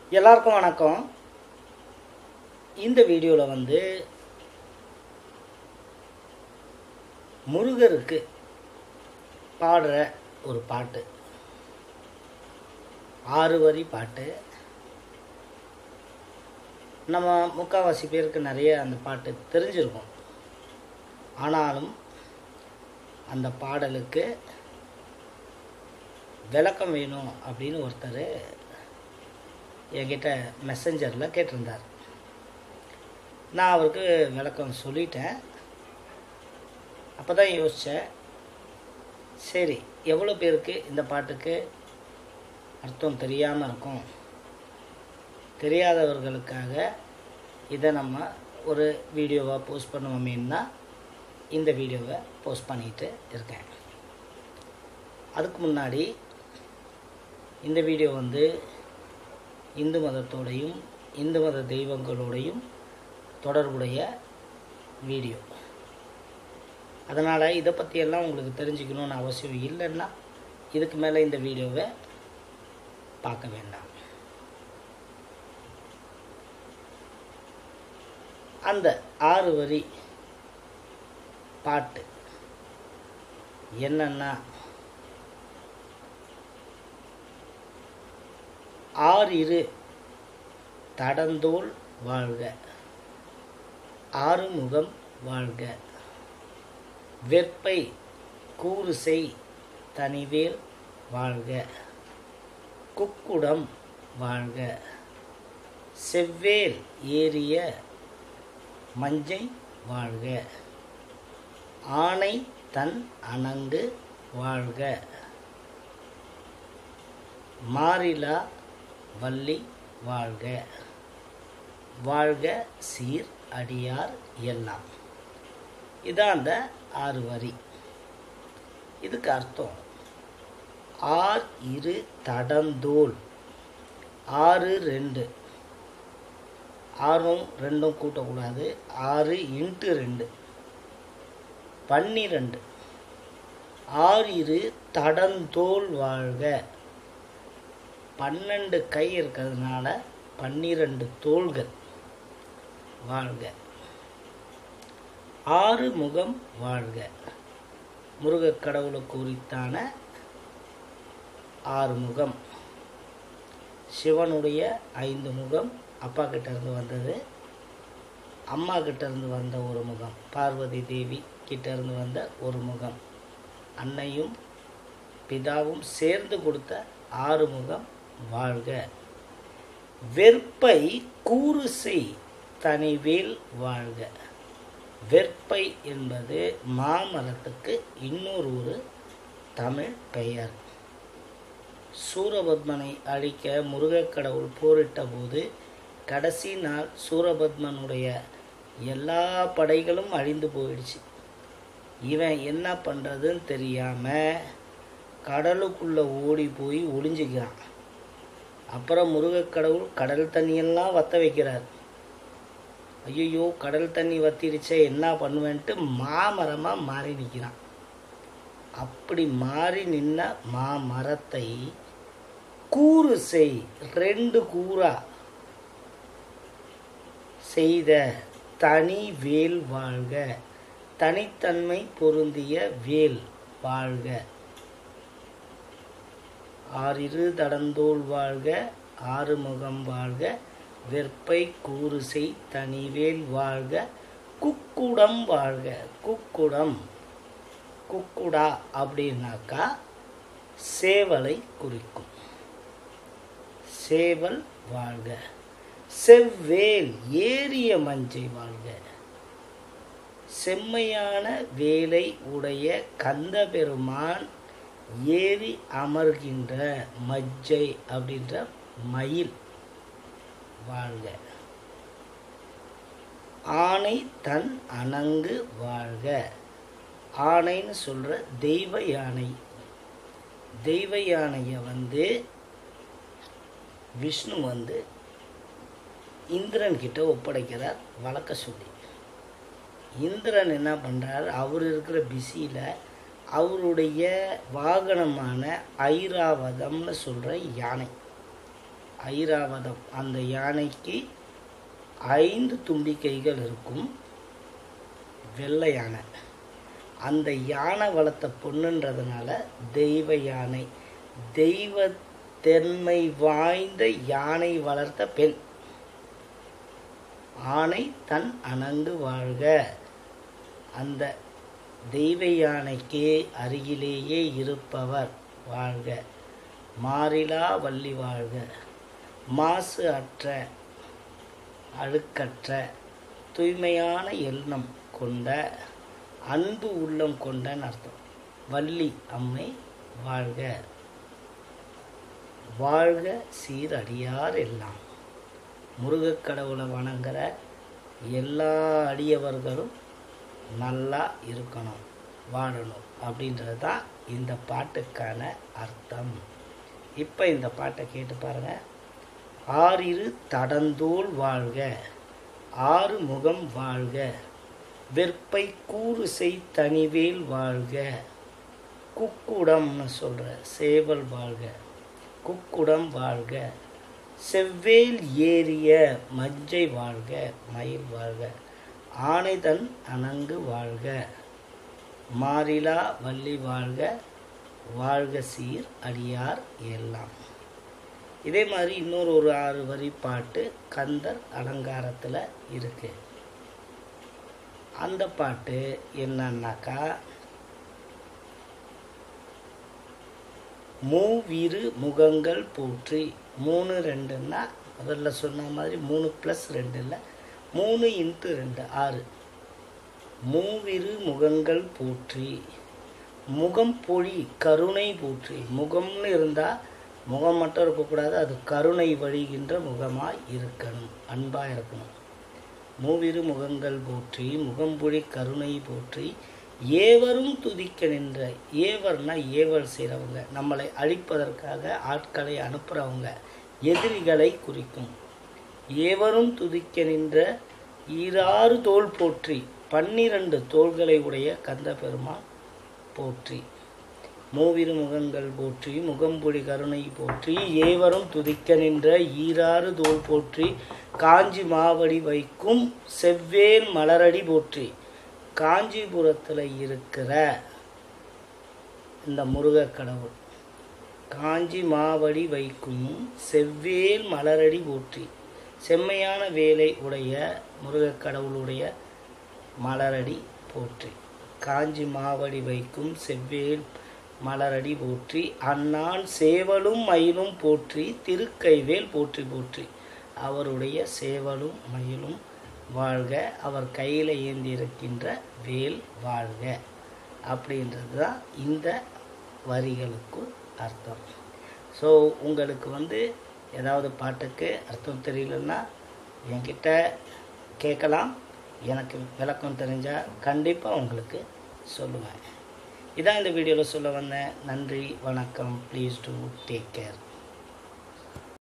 எல்லாருக்கும் வணக்கம் இந்த வீடியோவில் வந்து முருகருக்கு பாடுற ஒரு பாட்டு ஆறு வரி பாட்டு நம்ம முக்கால்வாசி பேருக்கு நிறைய அந்த பாட்டு தெரிஞ்சிருக்கும் ஆனாலும் அந்த பாடலுக்கு விளக்கம் வேணும் அப்படின்னு ஒருத்தர் என்கிட்ட மெசஞ்சரில் கேட்டிருந்தார் நான் அவருக்கு விளக்கம் சொல்லிட்டேன் அப்போ தான் யோசித்தேன் சரி எவ்வளோ பேருக்கு இந்த பாட்டுக்கு அர்த்தம் தெரியாமல் இருக்கும் தெரியாதவர்களுக்காக இதை நம்ம ஒரு வீடியோவாக போஸ்ட் பண்ணுவோமேன்னா இந்த வீடியோவை போஸ்ட் பண்ணிட்டு இருக்கேன் அதுக்கு முன்னாடி இந்த வீடியோ வந்து இந்து மதத்தோடையும் இந்து மத தெய்வங்களோடையும் தொடர்புடைய வீடியோ அதனால் இதை பற்றியெல்லாம் உங்களுக்கு தெரிஞ்சுக்கணும்னு அவசியம் இல்லைன்னா இதுக்கு மேலே இந்த வீடியோவை பார்க்க வேண்டாம் அந்த ஆறு வரி பாட்டு என்னன்னா ஆறிரு தடந்தோள் வாழ்க ஆறுமுகம் வாழ்க வெற்பை கூறுசெய் தனிவேல் வாழ்க குக்குடம் வாழ்க செவ்வேல் ஏறிய மஞ்சை வாழ்க ஆனை தன் அணங்கு வாழ்க மாறிலா வள்ளி வாழ்க வாழ்க சீர் அடியார் எல்லாம் இதான் அந்த ஆறு வரி இதுக்கு அர்த்தம் ஆர் இரு தடந்தோல் ஆறு ரெண்டு ஆறும் ரெண்டும் கூட்டக்கூடாது ஆறு இன்ட்டு ரெண்டு பன்னிரெண்டு ஆறு இரு தடந்தோல் வாழ்க பன்னெண்டு கை இருக்கிறதுனால பன்னிரண்டு தோள்கள் வாழ்க ஆறு முகம் வாழ்க முருகக் கடவுளுக்கு உரித்தான ஆறு முகம் சிவனுடைய ஐந்து முகம் அப்பா கிட்ட இருந்து வந்தது அம்மா கிட்ட இருந்து வந்த ஒரு முகம் பார்வதி தேவி கிட்ட இருந்து வந்த ஒரு முகம் அன்னையும் பிதாவும் சேர்ந்து கொடுத்த ஆறு முகம் வாழ்க வெற்பை கூறு செய் தனிவேல் வாழ்க வெற்பை என்பது மாமரத்துக்கு இன்னொரு ஒரு தமிழ் பெயர் சூரபத்மனை அழிக்க முருகக் கடவுள் போரிட்ட போது கடைசி நாள் சூரபத்மனுடைய எல்லா படைகளும் அழிந்து போயிடுச்சு இவன் என்ன பண்ணுறதுன்னு தெரியாமல் கடலுக்குள்ளே ஓடி போய் ஒளிஞ்சிக்கிறான் அப்புறம் முருகக் கடவுள் கடல் தண்ணியெல்லாம் வத்த வைக்கிறார் ஐயோ கடல் தண்ணி வத்திருச்சே என்ன பண்ணுவேன்ட்டு மாமரமாக மாறி நிற்கிறான் அப்படி மாறி நின்ன மாமரத்தை கூறு செய் ரெண்டு கூறா செய்த தனி வேல் வாழ்க தனித்தன்மை பொருந்திய வேல் வாழ்க ஆறிரு தடந்தோள் வாழ்க ஆறுமுகம் வாழ்க வெற்பை கூறுசை தனிவேல் வாழ்க குக்குடம் வாழ்க குக்குடம் குக்குடா அப்படின்னாக்கா சேவலை குறிக்கும் சேவல் வாழ்க செவ்வேல் ஏறிய மஞ்சை வாழ்க செம்மையான வேலை உடைய கந்த பெருமான் ஏறி அமர்கின்ற மஜ்ஜை அப்படின்ற மயில் வாழ்க ஆணை தன் அணங்கு வாழ்க ஆணைன்னு சொல்கிற தெய்வ யானை தெய்வ யானையை வந்து விஷ்ணு வந்து இந்திரன் கிட்ட ஒப்படைக்கிறார் வளர்க்க சொல்லி இந்திரன் என்ன பண்ணுறார் அவர் இருக்கிற பிஸியில் அவருடைய வாகனமான ஐராவதம்னு சொல்கிற யானை ஐராவதம் அந்த யானைக்கு ஐந்து தும்பிக்கைகள் இருக்கும் வெள்ளை யானை அந்த யானை வளர்த்த பொண்ணுன்றதுனால தெய்வ யானை தெய்வ தென்மை வாய்ந்த யானை வளர்த்த பெண் ஆணை தன் அணங்கு வாழ்க அந்த தெய்வ யானைக்கு அருகிலேயே இருப்பவர் வாழ்க மாறிலா வள்ளி வாழ்க மாசு அற்ற அழுக்கற்ற தூய்மையான எண்ணம் கொண்ட அன்பு உள்ளம் கொண்டன்னு அர்த்தம் வள்ளி அம்மை வாழ்க வாழ்க சீரடியார் எல்லாம் முருகக் கடவுளை வணங்குற எல்லா அடியவர்களும் நல்லா இருக்கணும் வாழணும் அப்படின்றது தான் இந்த பாட்டுக்கான அர்த்தம் இப்போ இந்த பாட்டை கேட்டு பாருங்க ஆறிரு தடந்தோள் வாழ்க ஆறு முகம் வாழ்க வெற்பை கூறு செய் தனிவேல் வாழ்க குக்குடம்னு சொல்கிற சேவல் வாழ்க குக்குடம் வாழ்க செவ்வேல் ஏறிய மஞ்சை வாழ்க மயில் வாழ்க ஆனைதன் அணங்கு வாழ்க மாறிலா வள்ளி வாழ்க வாழ்க சீர் அடியார் எல்லாம் இதே மாதிரி இன்னொரு ஒரு ஆறு வரி பாட்டு கந்தர் அலங்காரத்தில் இருக்கு அந்த பாட்டு என்னன்னாக்கா மூவிரு முகங்கள் போற்றி மூணு ரெண்டுன்னா முதல்ல சொன்ன மாதிரி மூணு ப்ளஸ் ரெண்டு இல்லை மூணு இன்ட்டு ரெண்டு ஆறு மூவிரு முகங்கள் போற்றி முகம் பொழி கருணை போற்றி முகம்னு இருந்தால் முகம் மட்டும் இருக்கக்கூடாது அது கருணை வழிகின்ற முகமாய் இருக்கணும் அன்பாக இருக்கணும் மூவிரு முகங்கள் போற்றி முகம்பொழி கருணை போற்றி ஏவரும் துதிக்க நின்ற ஏவர்னா ஏவல் செய்கிறவங்க நம்மளை அழிப்பதற்காக ஆட்களை அனுப்புகிறவங்க எதிரிகளை குறிக்கும் ஏவரும் துதிக்க நின்ற ஈராறு தோல் போற்றி பன்னிரண்டு தோள்களை உடைய கந்த பெருமான் போற்றி மூவிரு முகங்கள் போற்றி முகம்பொழி கருணை போற்றி ஏவரும் துதிக்க நின்ற ஈராறு தோல் போற்றி காஞ்சி மாவடி வைக்கும் செவ்வேல் மலரடி போற்றி காஞ்சிபுரத்தில் இருக்கிற இந்த முருகக் கடவுள் காஞ்சி மாவடி வைக்கும் செவ்வேல் மலரடி போற்றி செம்மையான வேலை உடைய முருகக் கடவுளுடைய மலரடி போற்றி காஞ்சி மாவடி வைக்கும் செவ்வேல் மலரடி போற்றி அண்ணான் சேவலும் மயிலும் போற்றி திருக்கைவேல் போற்றி போற்றி அவருடைய சேவலும் மயிலும் வாழ்க அவர் கையில் ஏந்தி இருக்கின்ற வேல் வாழ்க அப்படின்றது தான் இந்த வரிகளுக்கு அர்த்தம் ஸோ உங்களுக்கு வந்து ஏதாவது பாட்டுக்கு அர்த்தம் தெரியலன்னா என்கிட்ட கேட்கலாம் எனக்கு விளக்கம் தெரிஞ்சால் கண்டிப்பாக உங்களுக்கு சொல்லுவேன் இதான் இந்த வீடியோவில் சொல்ல வந்தேன் நன்றி வணக்கம் ப்ளீஸ் டு டேக் கேர்